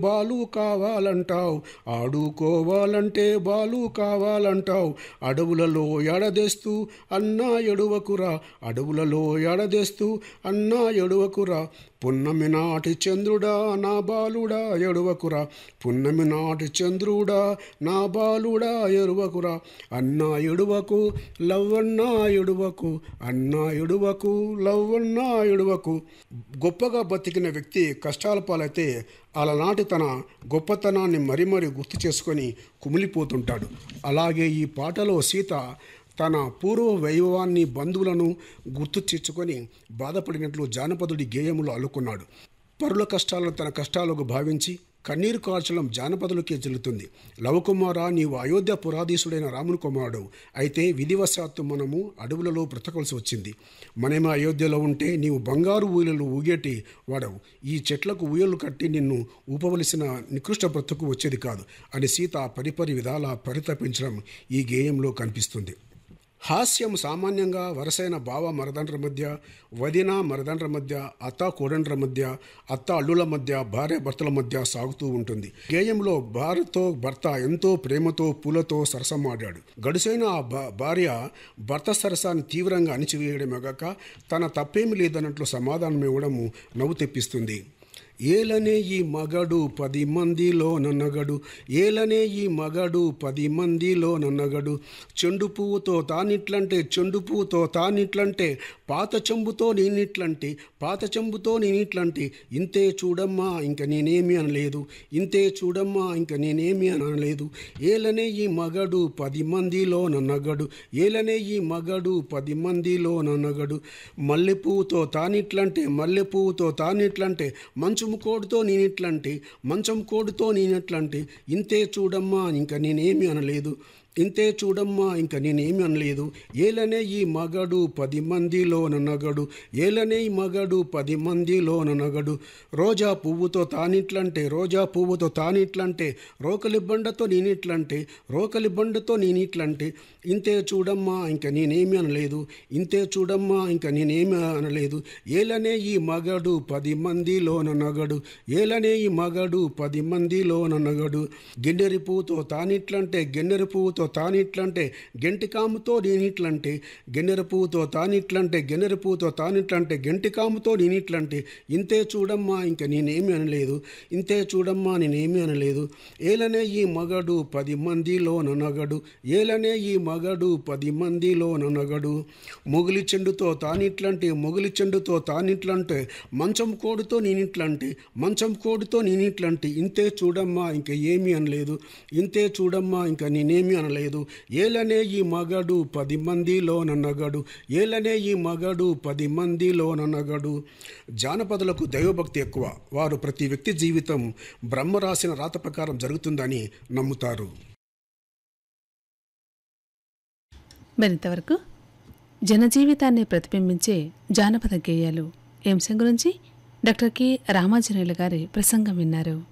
బాలు కావాలంటావు ఆడుకోవాలంటే బాలు కావాలంటావు అడవులలో ఎడదేస్తూ అన్నా ఎడువకురా అడవులలో ఎడదేస్తూ అన్నా ఎడువకురా పున్నమి నాటి చంద్రుడా నా బాలుడా ఎడువకురా పున్నమి నాటి చంద్రుడా నా బాలుడా ఎరువకురా అన్నా ఎడువకు లవ్వన్నా ఎడువకు అన్నా ఎడువకు లవ్వన్నా ఎడువకు గొప్పగా బతికిన వ్యక్తి కష్టాల పాలైతే అలనాటి తన గొప్పతనాన్ని మరీ మరీ గుర్తు చేసుకొని కుమిలిపోతుంటాడు అలాగే ఈ పాటలో సీత తన పూర్వ వైభవాన్ని బంధువులను గుర్తు తెచ్చుకొని బాధపడినట్లు జానపదుడి గేయములు అల్లుకున్నాడు పరుల కష్టాలను తన కష్టాలకు భావించి కన్నీరు కార్చడం జానపదులకే చెల్లుతుంది లవకుమార నీవు అయోధ్య పురాధీశుడైన రాముని కుమారుడు అయితే విధివశాత్తు మనము అడవులలో బ్రతకవలసి వచ్చింది మనమే అయోధ్యలో ఉంటే నీవు బంగారు ఊయలు ఊగేటి వాడవు ఈ చెట్లకు ఊయలు కట్టి నిన్ను ఊపవలసిన నికృష్ట బ్రతుకు వచ్చేది కాదు అని సీత పరిపరి విధాల పరితపించడం ఈ గేయంలో కనిపిస్తుంది హాస్యం సామాన్యంగా వరసైన బావ మరదండ్ర మధ్య వదిన మరదండ్ర మధ్య అత్త కోడండ్ర మధ్య అత్త అల్లుల మధ్య భార్య భర్తల మధ్య సాగుతూ ఉంటుంది గేయంలో భార్యతో భర్త ఎంతో ప్రేమతో పూలతో సరసమాడాడు గడుసైన ఆ భా- భార్య భర్త సరసాన్ని తీవ్రంగా అణిచివేయడమేగాక తన తప్పేమి లేదన్నట్లు సమాధానం ఇవ్వడము నవ్వు తెప్పిస్తుంది ఏలనే ఈ మగడు పది మందిలో నన్నగడు ఏలనే ఈ మగడు పది మందిలో నన్నగడు చెండు పువ్వుతో తానిట్లంటే చెండు పువ్వుతో తానిట్లంటే పాత చెంబుతో నేనిట్లంటే పాత చెంబుతో నేనిట్లంటే ఇంతే చూడమ్మా ఇంక నేనేమి అనలేదు ఇంతే చూడమ్మా ఇంక నేనేమి అనలేదు ఏలనే ఈ మగడు పది మందిలో నన్నగడు ఏలనే ఈ మగడు పది మందిలో నన్నగడు మల్లె పువ్వుతో తానిట్లంటే మల్లె పువ్వుతో తానిట్లంటే మంచం కోడుతో నేనిట్లంటే మంచం కోడుతో నేనెట్లంటే ఇంతే చూడమ్మా ఇంక నేనేమి అనలేదు ఇంతే చూడమ్మా ఇంక నేనేమి అనలేదు ఏలనే ఈ మగడు పది మందిలో నన్నగడు ఏలనే ఈ మగడు పది మందిలో నన్నగడు రోజా పువ్వుతో తానిట్లంటే రోజా పువ్వుతో తానిట్లంటే రోకలి బండతో నేనిట్లంటే రోకలి బండతో నేనిట్లంటే ఇంతే చూడమ్మా ఇంక నేనేమి అనలేదు ఇంతే చూడమ్మా ఇంక నేనేమి అనలేదు ఏలనే ఈ మగడు పది మందిలో నన్నగడు ఏలనే ఈ మగడు పది మందిలో నన్నగడు గిన్నెరి పువ్వుతో తానిట్లంటే గిన్నెరి పువ్వుతో తానిట్లంటే గెంటికాముతో నేనిట్లంటే గిన్నెర పువ్వుతో తానిట్లంటే గిన్నెర పువ్వుతో తానిట్లంటే గెంటికాముతో నేనిట్లంటే ఇంతే చూడమ్మా ఇంక నేనేమి అనలేదు ఇంతే చూడమ్మా నేనేమి అనలేదు ఏలనే ఈ మగడు పది మందిలో ననగడు ఏలనే ఈ మగడు పది మందిలో ననగడు మొగిలి చెండుతో తానిట్లంటే మొగిలి చెండుతో తానిట్లంటే మంచం కోడుతో నేనిట్లంటే మంచం కోడుతో నేనిట్లంటే ఇంతే చూడమ్మా ఇంక ఏమీ అనలేదు ఇంతే చూడమ్మా ఇంక నేనేమి అనలేదు ఏలనే ఈ మగడు పది మందిలో నన్నగడు ఏలనే ఈ మగడు పది మందిలో నన్నగడు జానపదులకు దైవభక్తి ఎక్కువ వారు ప్రతి వ్యక్తి జీవితం బ్రహ్మ రాసిన రాత ప్రకారం జరుగుతుందని నమ్ముతారు మరింతవరకు జనజీవితాన్ని ప్రతిబింబించే జానపద గేయాలు ఈ అంశం గురించి డాక్టర్ కె రామాంజనేయులు గారి ప్రసంగం విన్నారు